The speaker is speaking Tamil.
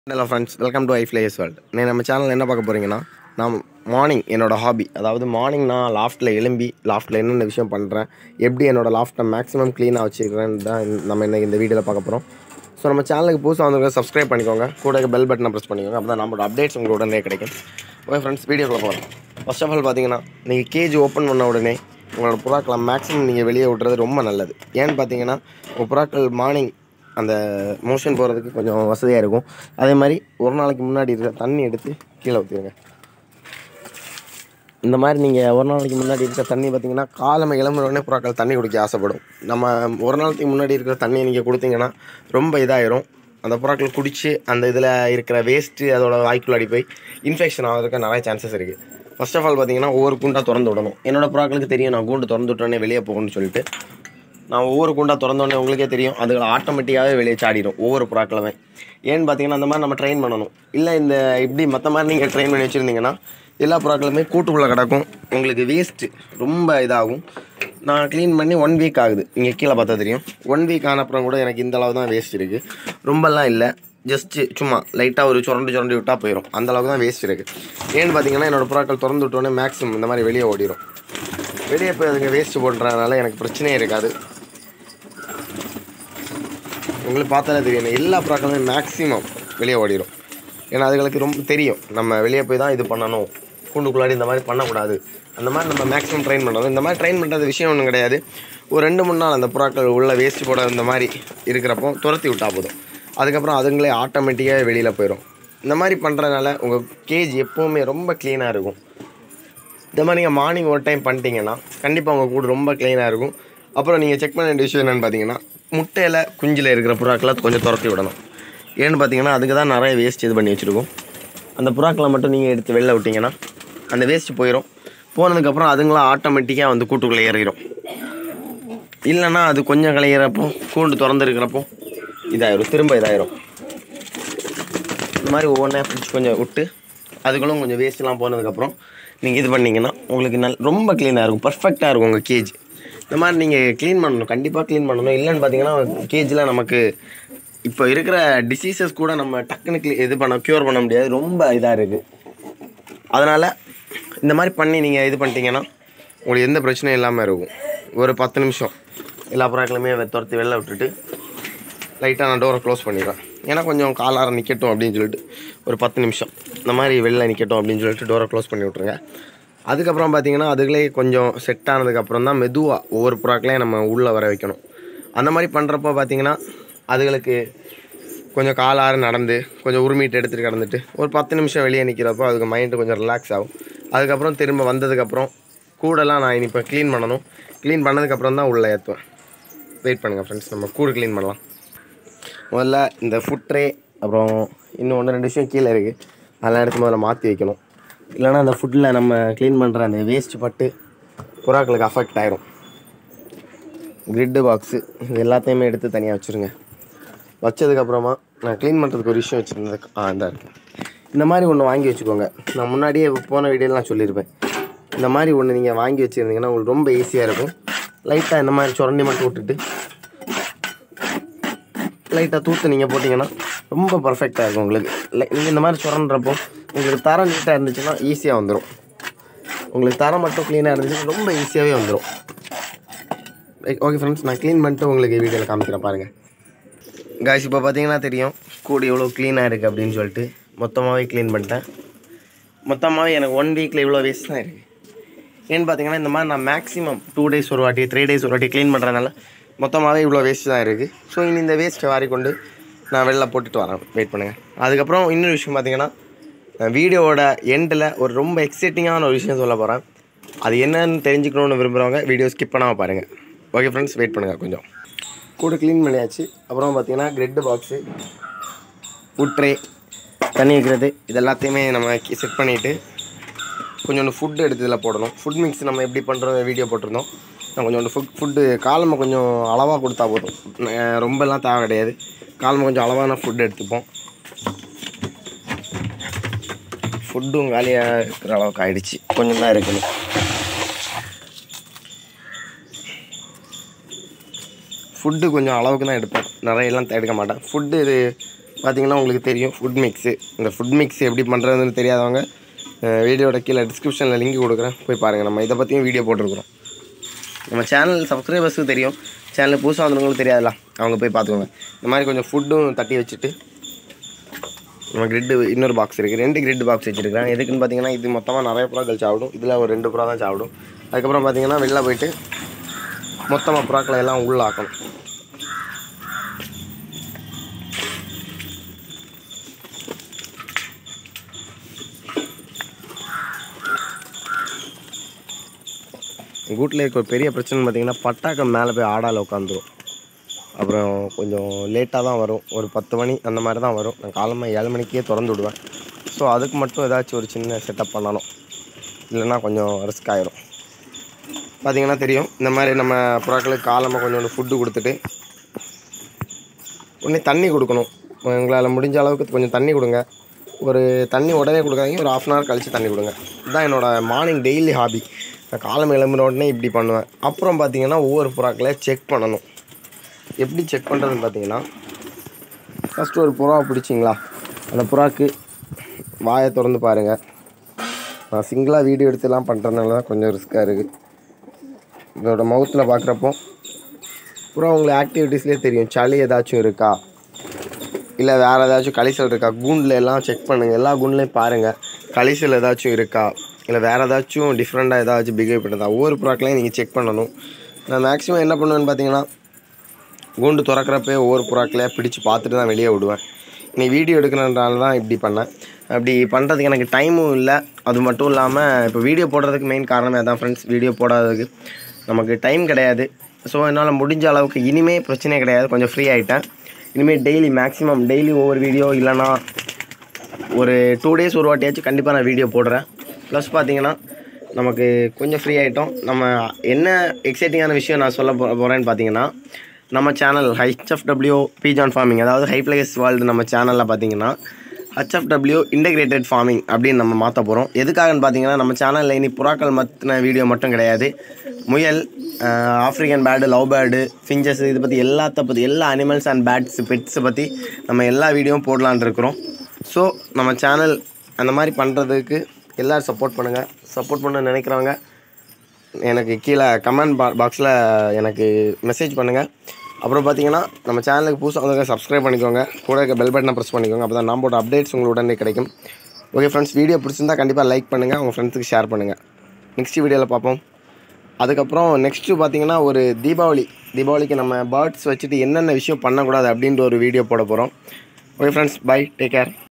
hello friends welcome to high place world நீ நம்ம சேனல் என்ன பார்க்க போகிறீங்கன்னா நான் மார்னிங் என்னோட ஹாபி அதாவது மார்னிங் நான் லாஃப்ட்டில் எலும்பி லாஃப்ட்டில் என்னென்ன விஷயம் பண்ணுறேன் எப்படி என்னோட லாஃப்ட்டை மேக்ஸிமம் க்ளீனாக வச்சுக்கிறேன்னு தான் இந்த- நம்ம இன்னைக்கு இந்த வீடியோவில் பார்க்க போகிறோம் ஸோ நம்ம சேனலுக்கு புதுசாக வந்திருக்க சப்ஸ்கிரைப் பண்ணிக்கோங்க கூட பெல் பட்டனை ப்ரெஸ் பண்ணிக்கோங்க அப்போ தான் நம்மளோட அப்டேட்ஸ் உங்களுக்கு உடனே கிடைக்கும் ஓகே ஃப்ரெண்ட்ஸ் வீடியோக்குள்ள போகலாம் ஃபர்ஸ்ட் ஆஃப் ஆல் பார்த்தீங்கன்னா நீங்கள் கேஜ் ஓப்பன் பண்ண உடனே உங்களோட புறாக்களை மேக்ஸிமம் நீங்கள் வெளியே விட்றது ரொம்ப நல்லது ஏன்னு பார்த்தீங்கன்னா உங்கள் புறாக்கள் மார்னிங் அந்த மோஷன் போகிறதுக்கு கொஞ்சம் வசதியாக இருக்கும் அதே மாதிரி ஒரு நாளைக்கு முன்னாடி இருக்கிற தண்ணி எடுத்து கீழே ஊற்றிடுங்க இந்த மாதிரி நீங்கள் ஒரு நாளைக்கு முன்னாடி இருக்கிற தண்ணி பார்த்தீங்கன்னா காலமை கிளம்புற உடனே புறாக்கள் தண்ணி குடிக்க ஆசைப்படும் நம்ம ஒரு நாளைக்கு முன்னாடி இருக்கிற தண்ணியை நீங்கள் கொடுத்தீங்கன்னா ரொம்ப இதாயிரும் அந்த புறாக்கள் குடித்து அந்த இதில் இருக்கிற வேஸ்ட்டு அதோட வாய்க்குள்ளாடி போய் இன்ஃபெக்ஷன் ஆகிறதுக்கு நிறைய சான்சஸ் இருக்குது ஃபர்ஸ்ட் ஆஃப் ஆல் பார்த்தீங்கன்னா ஒவ்வொரு குண்டா திறந்து விடணும் என்னோட புறாக்களுக்கு தெரியும் நான் கூண்டு திறந்து விட்டோன்னே வெளியே போகணும்னு சொல்லிட்டு நான் ஒவ்வொரு குண்டா திறந்தோடனே உங்களுக்கே தெரியும் அதுகளை ஆட்டோமேட்டிக்காகவே வெளியே சாடிடும் ஒவ்வொரு புறாக்களுமே ஏன்னு பார்த்தீங்கன்னா அந்த மாதிரி நம்ம ட்ரெயின் பண்ணணும் இல்லை இந்த இப்படி மற்ற மாதிரி நீங்கள் ட்ரெயின் பண்ணி வச்சுருந்தீங்கன்னா எல்லா புறாக்களுமே கூட்டுக்குள்ளே கிடக்கும் உங்களுக்கு வேஸ்ட்டு ரொம்ப இதாகும் நான் க்ளீன் பண்ணி ஒன் வீக் ஆகுது நீங்கள் கீழே பார்த்தா தெரியும் ஒன் வீக் ஆன அப்புறம் கூட எனக்கு இந்த அளவு தான் வேஸ்ட் இருக்குது ரொம்பலாம் இல்லை ஜஸ்ட்டு சும்மா லைட்டாக ஒரு சுரண்டு சுரண்டி விட்டால் போயிடும் அந்த அளவுக்கு தான் வேஸ்ட் இருக்குது ஏன்னு பார்த்தீங்கன்னா என்னோட புறாக்கள் திறந்து விட்டோன்னே மேக்ஸிமம் இந்த மாதிரி வெளியே ஓடிடும் வெளியே போய் அதுங்க வேஸ்ட் போடுறதுனால எனக்கு பிரச்சனையே இருக்காது உங்களுக்கு பார்த்தாலே தெரியும் எல்லா புறாக்களுமே மேக்ஸிமம் வெளியே ஓடிடும் ஏன்னா அதுகளுக்கு ரொம்ப தெரியும் நம்ம வெளியே போய் தான் இது பண்ணணும் கூண்டுக்குள்ளாடி இந்த மாதிரி பண்ணக்கூடாது அந்த மாதிரி நம்ம மேக்ஸிமம் ட்ரெயின் பண்ணுறோம் இந்த மாதிரி ட்ரெயின் பண்ணுறது விஷயம் ஒன்றும் கிடையாது ஒரு ரெண்டு மூணு நாள் அந்த புறாக்கள் உள்ள வேஸ்ட் போட இந்த மாதிரி இருக்கிறப்போ துரத்தி விட்டா போதும் அதுக்கப்புறம் அதுங்களே ஆட்டோமேட்டிக்காக வெளியில் போயிடும் இந்த மாதிரி பண்ணுறதுனால உங்கள் கேஜ் எப்போவுமே ரொம்ப க்ளீனாக இருக்கும் இந்த மாதிரி நீங்கள் மார்னிங் ஒரு டைம் பண்ணிட்டீங்கன்னா கண்டிப்பாக உங்கள் கூடு ரொம்ப க்ளீனாக இருக்கும் அப்புறம் நீங்கள் செக் பண்ண வேண்டிய விஷயம் என்னென்னு பார்த்தீங்கன்னா முட்டையில் குஞ்சில் இருக்கிற புறாக்களை கொஞ்சம் துரத்தி விடணும் ஏன்னு பார்த்தீங்கன்னா அதுக்கு தான் நிறைய வேஸ்ட் இது பண்ணி வச்சுருக்கோம் அந்த புறாக்களை மட்டும் நீங்கள் எடுத்து வெளில விட்டிங்கன்னா அந்த வேஸ்ட் போயிடும் போனதுக்கப்புறம் அதுங்களாம் ஆட்டோமேட்டிக்காக வந்து கூட்டுக்குள்ளே ஏறிடும் இல்லைன்னா அது கொஞ்சம் கலையிறப்போ கூண்டு திறந்துருக்கிறப்போ இதாயிரும் திரும்ப இதாயிரும் இந்த மாதிரி ஒவ்வொன்றா பிடிச்சி கொஞ்சம் விட்டு அதுக்குள்ளும் கொஞ்சம் வேஸ்ட்லாம் போனதுக்கப்புறம் நீங்கள் இது பண்ணீங்கன்னா உங்களுக்கு நல் ரொம்ப க்ளீனாக இருக்கும் பர்ஃபெக்டாக இருக்கும் உங்கள் கேஜ் இந்த மாதிரி நீங்கள் க்ளீன் பண்ணணும் கண்டிப்பாக க்ளீன் பண்ணணும் இல்லைன்னு பார்த்தீங்கன்னா கேஜில் நமக்கு இப்போ இருக்கிற டிசீசஸ் கூட நம்ம டக்குன்னு cle- இது பண்ண க்யூர் பண்ண முடியாது ரொம்ப இதாக இருக்குது அதனால் இந்த மாதிரி பண்ணி நீங்கள் இது பண்ணிட்டீங்கன்னா உங்களுக்கு எந்த பிரச்சனையும் இல்லாமல் இருக்கும் ஒரு பத்து நிமிஷம் எல்லா புறாக்களுமே துரத்தி வெளில விட்டுட்டு லைட்டாக நான் டோரை க்ளோஸ் பண்ணிடுவேன் ஏன்னா கொஞ்சம் காலார நிற்கட்டும் அப்படின்னு சொல்லிட்டு ஒரு பத்து நிமிஷம் இந்த மாதிரி வெளில நிற்கட்டும் அப்படின்னு சொல்லிட்டு டோரை க்ளோஸ் பண்ணி விட்ருங்க அதுக்கப்புறம் பார்த்தீங்கன்னா அதுகளே கொஞ்சம் செட் ஆனதுக்கப்புறம் தான் மெதுவாக ஒவ்வொரு புறாக்களையும் நம்ம உள்ளே வர வைக்கணும் அந்த மாதிரி பண்ணுறப்போ பார்த்தீங்கன்னா அதுகளுக்கு கொஞ்சம் காலார நடந்து கொஞ்சம் உரிமிட்டு எடுத்துகிட்டு கிடந்துட்டு ஒரு பத்து நிமிஷம் வெளியே நிற்கிறப்போ அதுக்கு மைண்டு கொஞ்சம் ரிலாக்ஸ் ஆகும் அதுக்கப்புறம் திரும்ப வந்ததுக்கப்புறம் கூடெல்லாம் நான் இப்போ க்ளீன் பண்ணணும் க்ளீன் பண்ணதுக்கப்புறம் தான் உள்ளே ஏற்றுவேன் வெயிட் பண்ணுங்கள் ஃப்ரெண்ட்ஸ் நம்ம கூடு க்ளீன் பண்ணலாம் முதல்ல இந்த ஃபுட் ட்ரே அப்புறம் இன்னும் ஒன்று ரெண்டு விஷயம் கீழே இருக்குது அதெல்லாம் எடுத்து முதல்ல மாற்றி வைக்கணும் இல்லைன்னா அந்த ஃபுட்டில் நம்ம க்ளீன் பண்ணுற அந்த வேஸ்ட் பட்டு புறாக்களுக்கு அஃபெக்ட் ஆயிரும் கிரிட்டு பாக்ஸு இது எல்லாத்தையுமே எடுத்து தனியாக வச்சுருங்க வச்சதுக்கப்புறமா நான் க்ளீன் பண்ணுறதுக்கு ஒரு விஷயம் வச்சுருந்தது ஆ இந்த இருக்கு இந்த மாதிரி ஒன்று வாங்கி வச்சுக்கோங்க நான் முன்னாடியே போன வீடியோலாம் சொல்லியிருப்பேன் இந்த மாதிரி ஒன்று நீங்கள் வாங்கி வச்சுருந்தீங்கன்னா உங்களுக்கு ரொம்ப ஈஸியாக இருக்கும் லைட்டாக இந்த மாதிரி சுரண்டி மட்டும் விட்டுட்டு லைட்டாக தூத்து நீங்கள் போட்டிங்கன்னா ரொம்ப பர்ஃபெக்டாக இருக்கும் உங்களுக்கு நீங்கள் இந்த மாதிரி சுரண்டுறப்போ உங்களுக்கு தரம் நீட்டாக இருந்துச்சுன்னா ஈஸியாக வந்துடும் உங்களுக்கு தரம் மட்டும் க்ளீனாக இருந்துச்சுன்னா ரொம்ப ஈஸியாகவே வந்துடும் ஓகே ஃப்ரெண்ட்ஸ் நான் க்ளீன் பண்ணிட்டு உங்களுக்கு வீடியோவில் காமிக்கிறேன் பாருங்கள் காய்ஸ் இப்போ பார்த்தீங்கன்னா தெரியும் கூடு எவ்வளோ க்ளீனாக இருக்குது அப்படின்னு சொல்லிட்டு மொத்தமாகவே க்ளீன் பண்ணிட்டேன் மொத்தமாகவே எனக்கு ஒன் வீக்கில் இவ்வளோ வேஸ்ட் தான் இருக்குது ஏன்னு பார்த்தீங்கன்னா இந்த மாதிரி நான் மேக்ஸிமம் டூ டேஸ் ஒரு வாட்டி த்ரீ டேஸ் ஒரு வாட்டி க்ளீன் பண்ணுறதுனால மொத்தமாகவே இவ்வளோ வேஸ்ட் தான் இருக்குது ஸோ இனி இந்த வேஸ்ட்டை வாரி கொண்டு நான் வெளில போட்டுட்டு வரேன் வெயிட் பண்ணுங்கள் அதுக்கப்புறம் இன்னொரு விஷயம் பார்த்தீங்கன்னா நான் வீடியோவோட எண்டில் ஒரு ரொம்ப எக்ஸைட்டிங்கான ஒரு விஷயம் சொல்ல போகிறேன் அது என்னன்னு தெரிஞ்சுக்கணும்னு விரும்புகிறவங்க வீடியோ ஸ்கிப் பண்ணாமல் பாருங்கள் ஓகே ஃப்ரெண்ட்ஸ் வெயிட் பண்ணுங்கள் கொஞ்சம் கூட க்ளீன் பண்ணியாச்சு அப்புறம் பார்த்தீங்கன்னா கிரெட்டு பாக்ஸு ஃபுட் ட்ரே தண்ணி வைக்கிறது இது எல்லாத்தையுமே நம்ம செட் பண்ணிவிட்டு கொஞ்சோண்டு ஃபுட்டு எடுத்து இதில் போடணும் ஃபுட் மிக்ஸ் நம்ம எப்படி பண்ணுறோம் வீடியோ போட்டிருந்தோம் நான் கொஞ்சோண்டு ஃபுட் ஃபுட்டு காலமை கொஞ்சம் அளவாக கொடுத்தா போதும் அஹ் ரொம்பலாம் தேவை கிடையாது காலமை கொஞ்சம் அளவான ஃபுட் எடுத்துப்போம் ஃபுட்டும் காலியாக இருக்கிற அளவுக்கு ஆயிடுச்சு கொஞ்சம் தான் இருக்கணும் ஃபுட்டு கொஞ்சம் அளவுக்கு தான் எடுப்பேன் நிறையெல்லாம் எடுக்க மாட்டேன் ஃபுட்டு இது பார்த்தீங்கன்னா உங்களுக்கு தெரியும் ஃபுட் மிக்ஸு இந்த ஃபுட் மிக்ஸ் எப்படி பண்ணுறதுன்னு தெரியாதவங்க அஹ் வீடியோட கீழே டிஸ்கிரிப்ஷனில் லிங்க் கொடுக்குறேன் போய் பாருங்கள் நம்ம இதை பற்றியும் வீடியோ போட்டிருக்கிறோம் நம்ம சேனல் சப்ஸ்கிரைபர்ஸுக்கு தெரியும் சேனல் புதுசாக வந்தவங்களுக்கு தெரியாதுல்ல அவங்க போய் பார்த்துக்கோங்க இந்த மாதிரி கொஞ்சம் ஃபுட்டும் தட்டி வச்சுட்டு நம்ம கிரிட்டு இன்னொரு பாக்ஸ் இருக்குது ரெண்டு கிரிட் பாக்ஸ் வச்சுருக்கேன் எதுக்குன்னு பார்த்தீங்கன்னா இது மொத்தமாக நிறைய புறாக்கள் சாப்பிடும் இதில் ஒரு ரெண்டு புறா தான் சாப்பிடும் அதுக்கப்புறம் பார்த்தீங்கன்னா வெளில போயிட்டு மொத்தமாக புறாக்களை எல்லாம் உள்ள ஆக்கணும் எங்கள் வீட்டில் இருக்க ஒரு பெரிய பிரச்சனைன்னு பார்த்தீங்கன்னா பட்டாக்கம் மேலே போய் ஆடால உட்காந்துரும் அப்புறம் கொஞ்சம் லேட்டாக தான் வரும் ஒரு பத்து மணி அந்த மாதிரி தான் வரும் நான் காலமாக ஏழு மணிக்கே திறந்து விடுவேன் ஸோ அதுக்கு மட்டும் ஏதாச்சும் ஒரு சின்ன செட்டப் பண்ணணும் இல்லைன்னா கொஞ்சம் ரிஸ்க் ஆயிரும் பார்த்தீங்கன்னா தெரியும் இந்த மாதிரி நம்ம புறாக்களுக்கு காலமாக கொஞ்சோண்டு ஃபுட்டு கொடுத்துட்டு உடனே தண்ணி கொடுக்கணும் உங்களால் முடிஞ்ச அளவுக்கு கொஞ்சம் தண்ணி கொடுங்க ஒரு தண்ணி உடனே கொடுக்காதீங்க ஒரு ஆஃப் அன் ஹவர் கழித்து தண்ணி கொடுங்க இதுதான் என்னோடய மார்னிங் டெய்லி ஹாபி நான் காலம் எழும்புன உடனே இப்படி பண்ணுவேன் அப்புறம் பார்த்தீங்கன்னா ஒவ்வொரு புறாக்களை செக் பண்ணணும் எப்படி செக் பண்ணுறதுன்னு பார்த்தீங்கன்னா ஃபஸ்ட்டு ஒரு புறாவை பிடிச்சிங்களா அந்த புறாக்கு வாயை திறந்து பாருங்கள் நான் சிங்கிளாக வீடியோ எடுத்துலாம் பண்ணுறதுனால தான் கொஞ்சம் ரிஸ்க்காக இருக்குது இதோட மவுத்தில் பார்க்குறப்போ புறா உங்களுக்கு ஆக்டிவிட்டீஸ்லேயே தெரியும் சளி ஏதாச்சும் இருக்கா இல்லை வேறு ஏதாச்சும் கழிசல் இருக்கா கூண்டில் எல்லாம் செக் பண்ணுங்கள் எல்லா கூண்டுலையும் பாருங்கள் கழிசல் ஏதாச்சும் இருக்கா இல்லை வேறு ஏதாச்சும் டிஃப்ரெண்ட்டாக ஏதாச்சும் பிஹேவ் பண்ணுறதா ஒவ்வொரு புறாக்களையும் நீங்கள் செக் பண்ணணும் நான் மேக்ஸிமம் என்ன பண்ணுவேன்னு பார்த்தீங்கன்னா கூண்டு திறக்கிறப்பே ஒவ்வொரு புறாக்களையாக பிடிச்சு பார்த்துட்டு தான் வெளியே விடுவேன் நீ வீடியோ எடுக்கிறனால தான் இப்படி பண்ணேன் அப்படி பண்ணுறதுக்கு எனக்கு டைமும் இல்லை அது மட்டும் இல்லாமல் இப்போ வீடியோ போடுறதுக்கு மெயின் காரணமே அதான் ஃப்ரெண்ட்ஸ் வீடியோ போடாததுக்கு நமக்கு டைம் கிடையாது ஸோ என்னால் முடிஞ்ச அளவுக்கு இனிமே பிரச்சனையே கிடையாது கொஞ்சம் ஃப்ரீ ஆகிட்டேன் இனிமேல் டெய்லி மேக்ஸிமம் டெய்லி ஒவ்வொரு வீடியோ இல்லைன்னா ஒரு டூ டேஸ் ஒரு வாட்டியாச்சும் கண்டிப்பாக நான் வீடியோ போடுறேன் ப்ளஸ் பார்த்தீங்கன்னா நமக்கு கொஞ்சம் ஃப்ரீ ஆகிட்டோம் நம்ம என்ன எக்ஸைட்டிங்கான விஷயம் நான் சொல்ல போ போகிறேன்னு பார்த்தீங்கன்னா நம்ம சேனல் ஹெச்எஃப்டபிள்யூ பிஜான் ஃபார்மிங் அதாவது ஹை பிளேஸ் வேர்ல்டு நம்ம சேனலில் பார்த்தீங்கன்னா ஹெச்எஃப்டபிள்யூ இன்டெகிரேட்டட் ஃபார்மிங் அப்படின்னு நம்ம மாற்ற போகிறோம் எதுக்காகன்னு பார்த்தீங்கன்னா நம்ம சேனலில் இனி புறாக்கள் மற்றின வீடியோ மட்டும் கிடையாது முயல் African bird love bird finches இதை பற்றி எல்லாத்த பற்றி எல்லா அனிமல்ஸ் அண்ட் பேட்ஸ் பெட்ஸை பற்றி நம்ம எல்லா வீடியோவும் போடலான்னு இருக்கிறோம் ஸோ நம்ம சேனல் அந்த மாதிரி பண்ணுறதுக்கு எல்லோரும் சப்போர்ட் பண்ணுங்கள் சப்போர்ட் பண்ண நினைக்கிறவங்க எனக்கு கீழே கமெண்ட் பா பாக்ஸில் எனக்கு மெசேஜ் பண்ணுங்கள் அப்புறம் பார்த்தீங்கன்னா நம்ம சேனலுக்கு புதுசாக வந்து சப்ஸ்கிரைப் பண்ணிக்கோங்க கூட இருக்க பெல் பட்டனை ப்ரெஸ் பண்ணிக்கோங்க அப்போ தான் நான் போட்ட அப்டேட்ஸ் உங்களுக்கு உடனே கிடைக்கும் ஓகே ஃப்ரெண்ட்ஸ் வீடியோ பிடிச்சிருந்தா கண்டிப்பாக லைக் பண்ணுங்கள் உங்கள் ஃப்ரெண்ட்ஸுக்கு ஷேர் பண்ணுங்கள் நெக்ஸ்ட் வீடியோவில் பார்ப்போம் அதுக்கப்புறம் நெக்ஸ்ட்டு பார்த்தீங்கன்னா ஒரு தீபாவளி தீபாவளிக்கு நம்ம பேர்ட்ஸ் வச்சுட்டு என்னென்ன விஷயம் பண்ணக்கூடாது அப்படின்ற ஒரு வீடியோ போட போகிறோம் okay friends bye take care